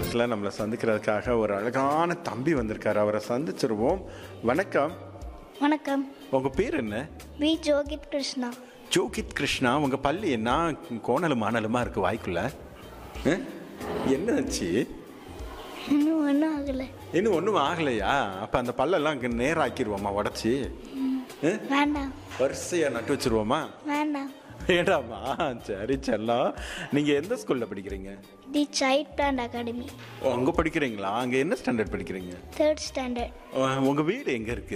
நியூஸில் நம்மளை சந்திக்கிறதுக்காக ஒரு அழகான தம்பி வந்திருக்காரு அவரை சந்திச்சிருவோம் வணக்கம் வணக்கம் உங்கள் பேர் என்ன வி ஜோகித் கிருஷ்ணா ஜோகித் கிருஷ்ணா உங்கள் பள்ளி என்ன கோணலும் மானலுமா இருக்குது வாய்க்குள்ள ஆ? என்ன ஆச்சு இன்னும் ஒன்றும் ஆகலை இன்னும் ஒன்றும் ஆகலையா அப்போ அந்த பல்லெல்லாம் இங்கே நேராக்கிடுவோமா உடச்சி வேண்டாம் வரிசையாக நட்டு வச்சிருவோமா வேண்டாம் வேண்டாமா சரி செல்லம் நீங்கள் எந்த ஸ்கூலில் படிக்கிறீங்க தி சைல்ட் பிளான் அகாடமி அங்கே படிக்கிறீங்களா அங்கே என்ன ஸ்டாண்டர்ட் படிக்கிறீங்க தேர்ட் ஸ்டாண்டர்ட் உங்கள் வீடு எங்கே இருக்குது